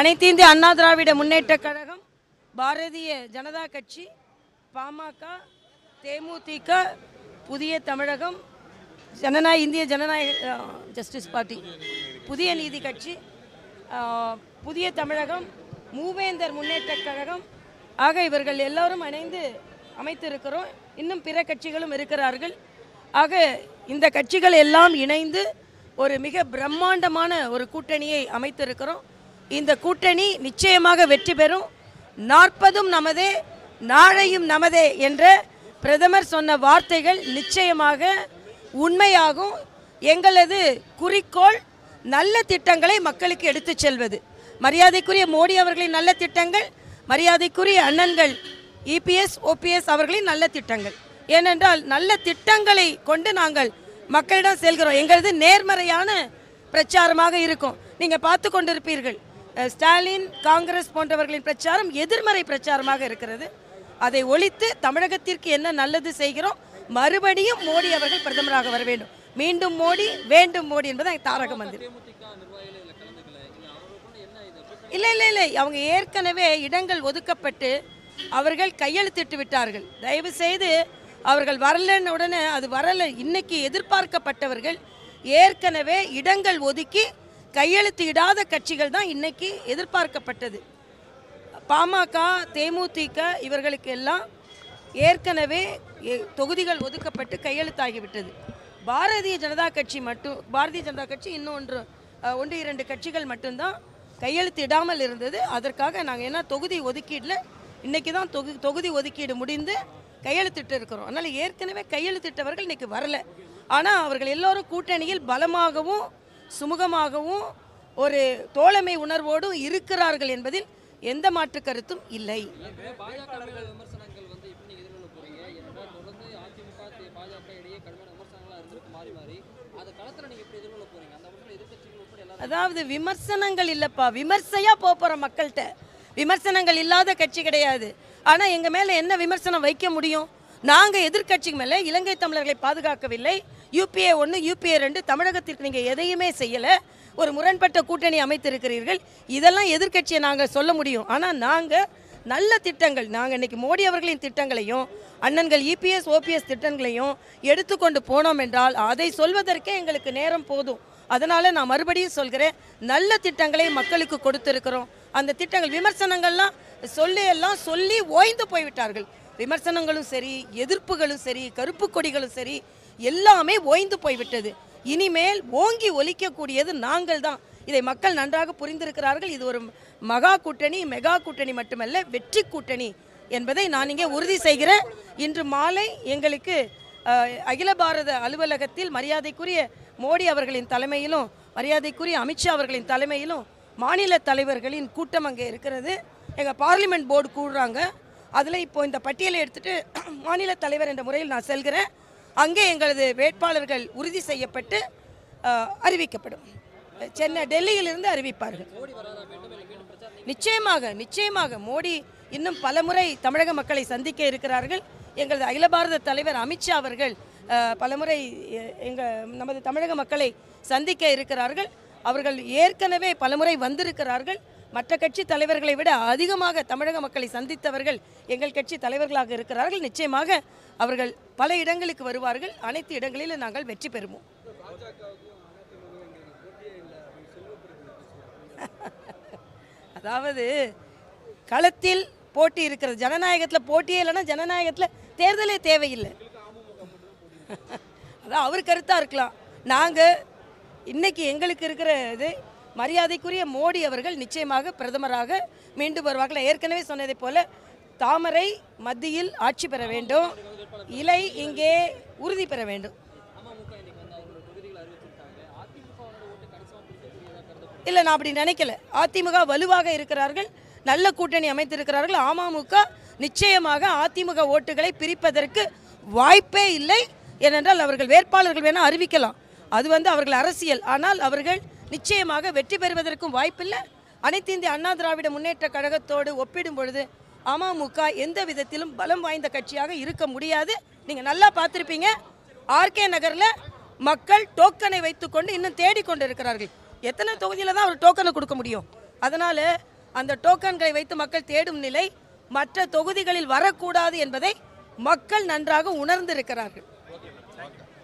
அனைத்து இந்திய அண்ணா திராவிட முன்னேற்ற கழகம் பாரதிய ஜனதா கட்சி பாமக தேமுதிக புதிய தமிழகம் ஜனநாயக இந்திய ஜனநாயக ஜஸ்டிஸ் பார்ட்டி புதிய நீதி கட்சி அஹ், புதிய தமிழகம் மூவேந்தர் முன்னேற்ற கழகம் ஆக இவர்கள் எல்லோரும் இணைந்து அமைத்திருக்கிறோம் இன்னும் பிற கட்சிகளும் இருக்கிறார்கள் ஆக இந்த கட்சிகள் எல்லாம் இணைந்து ஒரு மிக பிரம்மாண்டமான ஒரு கூட்டணியை அமைத்திருக்கிறோம் இந்த கூட்டணி நிச்சயமாக வெற்றி பெறும் நாற்பதும் நமதே நாளையும் நமதே என்ற பிரதமர் சொன்ன வார்த்தைகள் நிச்சயமாக உண்மையாகும் எங்களது குறிக்கோள் நல்ல திட்டங்களை மக்களுக்கு எடுத்துச் செல்வது மரியாதைக்குரிய மோடி அவர்களின் நல்ல திட்டங்கள் மரியாதைக்குரிய அண்ணன்கள் இபிஎஸ் ஓபிஎஸ் அவர்களின் நல்ல திட்டங்கள் ஏனென்றால் நல்ல திட்டங்களை கொண்டு நாங்கள் மக்களிடம் செல்கிறோம் எங்களது நேர்மறையான பிரச்சாரமாக இருக்கும் நீங்க பார்த்து கொண்டிருப்பீர்கள் அஹ், ஸ்டாலின் காங்கிரஸ் போன்றவர்களின் பிரச்சாரம் எதிர்மறை பிரச்சாரமாக இருக்கிறது அதை ஒழித்து தமிழகத்திற்கு என்ன நல்லது செய்கிறோம் மறுபடியும் மோடி அவர்கள் பிரதமராக வர வேண்டும் மீண்டும் மோடி வேண்டும் மோடி என்பது தாரக மந்திரம் இல்லை இல்லை இல்லை அவங்க ஏற்கனவே இடங்கள் ஒதுக்கப்பட்டு அவர்கள் கையெழுத்திட்டு விட்டார்கள் தயவு செய்து அவர்கள் வரலன்னு உடனே அது வரல இன்னைக்கு எதிர்பார்க்கப்பட்டவர்கள் ஏற்கனவே இடங்கள் ஒதுக்கி கையெழுத்து இடாத கட்சிகள் தான் இன்னைக்கு எதிர்பார்க்கப்பட்டது பாமக தேமுதிக இவர்களுக்கு எல்லாம் ஏற்கனவே எ- தொகுதிகள் ஒதுக்கப்பட்டு கையெழுத்தாகிவிட்டது பாரதிய ஜனதா கட்சி மட்டும் பாரதிய ஜனதா கட்சி இன்னும் ஒன்று அஹ், ஒன்று இரண்டு கட்சிகள் மட்டும்தான் கையெழுத்து இடாமல் இருந்தது அதற்காக நாங்கள் என்ன தொகுதி ஒதுக்கீட்டில் இன்னைக்கு தான் தொகு தொகுதி ஒதுக்கீடு முடிந்து கையெழுத்திட்டு இருக்கிறோம் அதனால் ஏற்கனவே கையெழுத்திட்டவர்கள் இன்னைக்கு வரல ஆனால் அவர்கள் எல்லோரும் கூட்டணியில் பலமாகவும் சுமூகமாகவும் ஒரு தோழமை உணர்வோடும் இருக்கிறார்கள் என்பதில் எந்த மாற்று கருத்தும் இல்லை பாஜக விமர்சனங்கள் வந்து எப்படி நீங்க எதிர்கொள்ள போறீங்க ஏன்னா தொடர்ந்து அதிமுக தே- பாஜக இடையே கடுமையான விமர்சனங்களா இருந்திருக்கு மாறி மாறி அந்த களத்துல நீங்க எப்படி எதிர்கொள்ள போறீங்க அந்த விமர்சனம் எதிர்க்கட்சிகள் உட்பட எல்லாரும் அதாவது விமர்சனங்கள் இல்லப்பா விமர்சையா போக போற மக்கள்கிட்ட விமர்சனங்கள் இல்லாத கட்சி கிடையாது ஆனா எங்க மேல என்ன விமர்சனம் வைக்க முடியும் நாங்க எதிர்க்கட்சி மேல இலங்கை தமிழர்களை பாதுகாக்கவில்லை யூபிஏ ஒன்று யூபிஏ ரெண்டு தமிழகத்திற்கு நீங்க எதையுமே செய்யல ஒரு முரண்பட்ட கூட்டணி அமைத்திருக்கிறீர்கள் இதெல்லாம் எதிர்க்கட்சியை நாங்க சொல்ல முடியும் ஆனா நாங்க நல்ல திட்டங்கள் நாங்கள் இன்னைக்கு மோடி அவர்களின் திட்டங்களையும் அண்ணன்கள் இபிஎஸ் ஓபிஎஸ் திட்டங்களையும் எடுத்துக்கொண்டு போனோம் என்றால் அதை சொல்வதற்கே எங்களுக்கு நேரம் போதும் அதனால நான் மறுபடியும் சொல்கிறேன் நல்ல திட்டங்களை மக்களுக்கு கொடுத்திருக்கிறோம் அந்த திட்டங்கள் விமர்சனங்கள்லாம் சொல்லி எல்லாம் சொல்லி ஓய்ந்து போய்விட்டார்கள் விமர்சனங்களும் சரி எதிர்ப்புகளும் சரி கருப்பு கொடிகளும் சரி எல்லாமே ஓய்ந்து போய்விட்டது இனிமேல் ஓங்கி ஒலிக்கக்கூடியது நாங்கள் தான் இதை மக்கள் நன்றாக புரிந்திருக்கிறார்கள் இது ஒரு மகா கூட்டணி மெகா கூட்டணி மட்டுமல்ல வெற்றி கூட்டணி என்பதை நான் இங்கே உறுதி செய்கிறேன் இன்று மாலை எங்களுக்கு அஹ், அகில பாரத அலுவலகத்தில் மரியாதைக்குரிய மோடி அவர்களின் தலைமையிலும் மரியாதைக்குரிய அமித்ஷா அவர்களின் தலைமையிலும் மாநில தலைவர்களின் கூட்டம் அங்கே இருக்கிறது எங்கள் பார்லிமெண்ட் போர்டு கூடுறாங்க அதில் இப்போ இந்த பட்டியலை எடுத்துட்டு மாநில தலைவர் என்ற முறையில் நான் செல்கிறேன் அங்கே எங்களது வேட்பாளர்கள் உறுதி செய்யப்பட்டு அஹ், அறிவிக்கப்படும் சென்னை டெல்லியிலிருந்து அறிவிப்பார்கள் நிச்சயமாக நிச்சயமாக மோடி இன்னும் பலமுறை தமிழக மக்களை சந்திக்க இருக்கிறார்கள் எங்களது அகில பாரத தலைவர் அமித்ஷா அவர்கள் அஹ், பலமுறை எ- எங்க நமது தமிழக மக்களை சந்திக்க இருக்கிறார்கள் அவர்கள் ஏற்கனவே பலமுறை வந்திருக்கிறார்கள் மற்ற கட்சி தலைவர்களை விட அதிகமாக தமிழக மக்களை சந்தித்தவர்கள் எங்கள் கட்சி தலைவர்களாக இருக்கிறார்கள் நிச்சயமாக அவர்கள் பல இடங்களுக்கு வருவார்கள் அனைத்து இடங்களிலும் நாங்கள் வெற்றி பெறுவோம் அதாவது களத்தில் போட்டி இருக்கிறது ஜனநாயகத்தில் போட்டியே இல்லைன்னா ஜனநாயகத்தில் தேர்தலே தேவையில்லை அதான் அவர் கருத்தாக இருக்கலாம் நாங்கள் இன்னைக்கு எங்களுக்கு இருக்கிற இது மரியாதைக்குரிய மோடி அவர்கள் நிச்சயமாக பிரதமராக மீண்டும் வருவார்கள் ஏற்கனவே சொன்னதைப் போல தாமரை மத்தியில் ஆட்சி பெற வேண்டும் இலை இங்கே உறுதி பெற வேண்டும் அமமுக இன்னைக்கு வந்து அவங்களோட தொகுதிகளை அறிவிச்சிருக்காங்க அதிமுகவோட ஓட்டு கணிசமா பிரிக்கக்கூடியதா கருதப்படுது இல்லை நான் அப்படி நினைக்கல அதிமுக வலுவாக இருக்கிறார்கள் நல்ல கூட்டணி அமைத்திருக்கிறார்கள் அமமுக நிச்சயமாக அதிமுக ஓட்டுகளை பிரிப்பதற்கு வாய்ப்பே இல்லை ஏனென்றால் அவர்கள் வேட்பாளர்கள் வேணால் அறிவிக்கலாம் அது வந்து அவர்கள் அரசியல் ஆனால் அவர்கள் நிச்சயமாக வெற்றி பெறுவதற்கும் வாய்ப்பில்லை அனைத்து இந்திய அண்ணா திராவிட முன்னேற்ற கழகத்தோடு ஒப்பிடும் பொழுது அமமுக எந்த விதத்திலும் பலம் வாய்ந்த கட்சியாக இருக்க முடியாது நீங்கள் நல்லா பார்த்துருப்பீங்க ஆர்கே நகரில் மக்கள் டோக்கனை வைத்துக்கொண்டு இன்னும் தேடிக்கொண்டு இருக்கிறார்கள் எத்தனை தொகுதியில் தான் அவர் டோக்கனை கொடுக்க முடியும் அதனால் அந்த டோக்கன்களை வைத்து மக்கள் தேடும் நிலை மற்ற தொகுதிகளில் வரக்கூடாது என்பதை மக்கள் நன்றாக உணர்ந்திருக்கிறார்கள்